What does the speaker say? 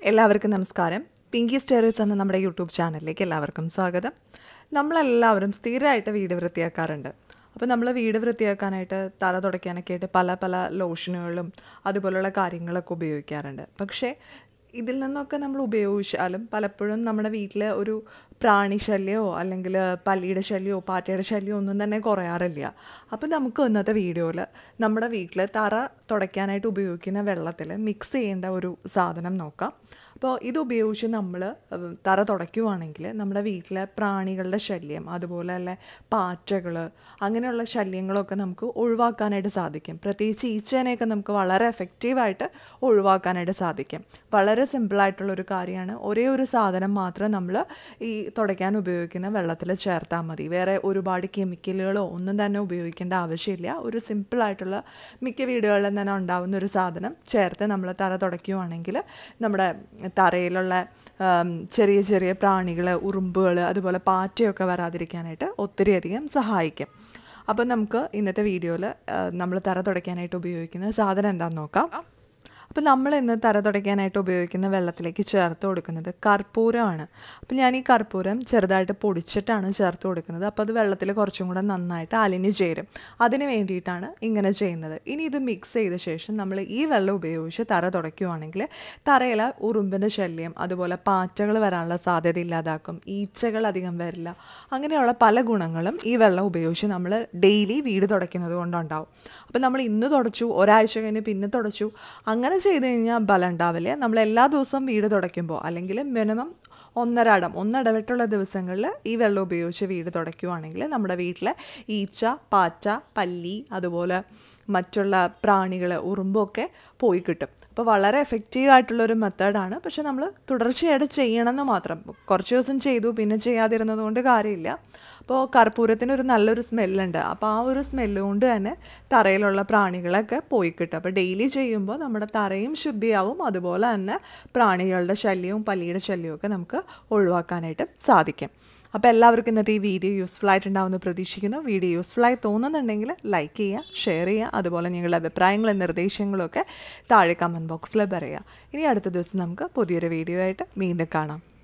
എല്ലാവർക്കും നമസ്കാരം പിങ്കി സ്റ്റേറീസ് എന്ന നമ്മുടെ യൂട്യൂബ് ചാനലിലേക്ക് എല്ലാവർക്കും സ്വാഗതം നമ്മളെല്ലാവരും സ്ഥിരമായിട്ട് വീട് വൃത്തിയാക്കാറുണ്ട് അപ്പോൾ നമ്മൾ വീട് വൃത്തിയാക്കാനായിട്ട് തല തുടയ്ക്കാനൊക്കെ ആയിട്ട് പല പല ലോഷനുകളും അതുപോലുള്ള കാര്യങ്ങളൊക്കെ ഉപയോഗിക്കാറുണ്ട് പക്ഷേ ഇതിൽ നിന്നൊക്കെ നമ്മൾ ഉപയോഗിച്ചാലും പലപ്പോഴും നമ്മുടെ വീട്ടിൽ ഒരു പ്രാണി ശല്യമോ അല്ലെങ്കിൽ പല്ലിയുടെ ശല്യമോ പാറ്റയുടെ ശല്യമോ ഒന്നും തന്നെ കുറയാറില്ല അപ്പോൾ നമുക്ക് ഇന്നത്തെ വീഡിയോയിൽ നമ്മുടെ വീട്ടിൽ തറ തുടയ്ക്കാനായിട്ട് ഉപയോഗിക്കുന്ന വെള്ളത്തിൽ മിക്സ് ചെയ്യേണ്ട ഒരു സാധനം നോക്കാം അപ്പോൾ ഇത് ഉപയോഗിച്ച് നമ്മൾ തറ തുടയ്ക്കുവാണെങ്കിൽ നമ്മുടെ വീട്ടിലെ പ്രാണികളുടെ ശല്യം അതുപോലെ തന്നെ പാറ്റകൾ അങ്ങനെയുള്ള ശല്യങ്ങളൊക്കെ നമുക്ക് ഒഴിവാക്കാനായിട്ട് സാധിക്കും പ്രത്യേകിച്ച് ഈച്ചേനെയൊക്കെ നമുക്ക് വളരെ എഫക്റ്റീവായിട്ട് ഒഴിവാക്കാനായിട്ട് സാധിക്കും വളരെ സിമ്പിളായിട്ടുള്ള ഒരു കാര്യമാണ് ഒരേ ഒരു സാധനം മാത്രം നമ്മൾ ഈ തുടയ്ക്കാൻ ഉപയോഗിക്കുന്ന വെള്ളത്തിൽ ചേർത്താൽ മതി വേറെ ഒരുപാട് കെമിക്കലുകളോ ഒന്നും തന്നെ ഉപയോഗിക്കേണ്ട ആവശ്യമില്ല ഒരു സിമ്പിളായിട്ടുള്ള മിക്ക വീടുകളിലും തന്നെ ഉണ്ടാവുന്ന ഒരു സാധനം ചേർത്ത് നമ്മൾ തറ തുടയ്ക്കുവാണെങ്കിൽ നമ്മുടെ തറയിലുള്ള ആം, ചെറിയ ചെറിയ പ്രാണികൾ ഉറുമ്പുകൾ അതുപോലെ പാറ്റയൊക്കെ വരാതിരിക്കാനായിട്ട് ഒത്തിരിയധികം സഹായിക്കും അപ്പം നമുക്ക് ഇന്നത്തെ വീഡിയോയിൽ നമ്മൾ തറ തുടയ്ക്കാനായിട്ട് ഉപയോഗിക്കുന്ന സാധനം എന്താണെന്ന് നോക്കാം അപ്പോൾ നമ്മൾ ഇന്ന് തറ തുടയ്ക്കാനായിട്ട് ഉപയോഗിക്കുന്ന വെള്ളത്തിലേക്ക് ചേർത്ത് കൊടുക്കുന്നത് കർപ്പൂരമാണ് അപ്പോൾ ഞാൻ ഈ കർപ്പൂരം ചെറുതായിട്ട് പൊടിച്ചിട്ടാണ് ചേർത്ത് കൊടുക്കുന്നത് അപ്പോൾ അത് വെള്ളത്തിൽ കുറച്ചും കൂടെ നന്നായിട്ട് അലിഞ്ഞു ചേരും അതിന് വേണ്ടിയിട്ടാണ് ഇങ്ങനെ ചെയ്യുന്നത് ഇനി ഇത് മിക്സ് ചെയ്ത ശേഷം നമ്മൾ ഈ വെള്ളം ഉപയോഗിച്ച് തറ തുടയ്ക്കുവാണെങ്കിൽ തറയിലെ ഉറുമ്പിൻ്റെ ശല്യം അതുപോലെ പാറ്റകൾ വരാനുള്ള സാധ്യത ഇല്ലാതാക്കും ഈച്ചകൾ അധികം വരില്ല അങ്ങനെയുള്ള പല ഗുണങ്ങളും ഈ വെള്ളം ഉപയോഗിച്ച് നമ്മൾ ഡെയിലി വീട് തുടയ്ക്കുന്നത് കൊണ്ടുണ്ടാവും അപ്പോൾ നമ്മൾ ഇന്ന് തുടച്ചു ഒരാഴ്ച കഴിഞ്ഞ് പിന്നെ തുടച്ചു അങ്ങനെ ചെയ്ത് കഴിഞ്ഞാൽ ബലം ഉണ്ടാവില്ല നമ്മൾ എല്ലാ ദിവസവും വീട് തുടയ്ക്കുമ്പോൾ അല്ലെങ്കിൽ മിനിമം ഒന്നരാടം ഒന്നിടവിട്ടുള്ള ദിവസങ്ങളിൽ ഈ വെള്ളം ഉപയോഗിച്ച് വീട് തുടയ്ക്കുവാണെങ്കിൽ നമ്മുടെ വീട്ടിലെ ഈച്ച പാറ്റ പല്ലി അതുപോലെ മറ്റുള്ള പ്രാണികൾ ഉറുമ്പൊക്കെ പോയി കിട്ടും അപ്പോൾ വളരെ എഫക്റ്റീവ് ആയിട്ടുള്ളൊരു മെത്തേഡാണ് പക്ഷെ നമ്മൾ തുടർച്ചയായിട്ട് ചെയ്യണമെന്ന് മാത്രം കുറച്ച് ദിവസം ചെയ്തു പിന്നെ ചെയ്യാതിരുന്നത് കൊണ്ട് കാര്യമില്ല അപ്പോൾ കർപ്പൂരത്തിന് ഒരു നല്ലൊരു സ്മെല്ലുണ്ട് അപ്പോൾ ആ ഒരു സ്മെല്ല് കൊണ്ട് തന്നെ തറയിലുള്ള പ്രാണികളൊക്കെ പോയി കിട്ടും അപ്പോൾ ഡെയിലി ചെയ്യുമ്പോൾ നമ്മുടെ തറയും ശുദ്ധിയാവും അതുപോലെ തന്നെ പ്രാണികളുടെ ശല്യവും പല്ലിയുടെ ശല്യവും ഒക്കെ നമുക്ക് ഒഴിവാക്കാനായിട്ട് സാധിക്കും അപ്പോൾ എല്ലാവർക്കും ഇന്നത്തെ ഈ വീഡിയോ യൂസ്ഫുൾ ആയിട്ടുണ്ടാവുമെന്ന് പ്രതീക്ഷിക്കുന്നു വീഡിയോ യൂസ്ഫുൾ ആയി തോന്നുന്നുണ്ടെങ്കിൽ ലൈക്ക് ചെയ്യുക ഷെയർ ചെയ്യുക അതുപോലെ നിങ്ങളുടെ അഭിപ്രായങ്ങളും നിർദ്ദേശങ്ങളും ഒക്കെ താഴെ കമൻറ്റ് ബോക്സിൽ പറയുക ഇനി അടുത്ത ദിവസം നമുക്ക് പുതിയൊരു വീഡിയോ ആയിട്ട് വീണ്ടും കാണാം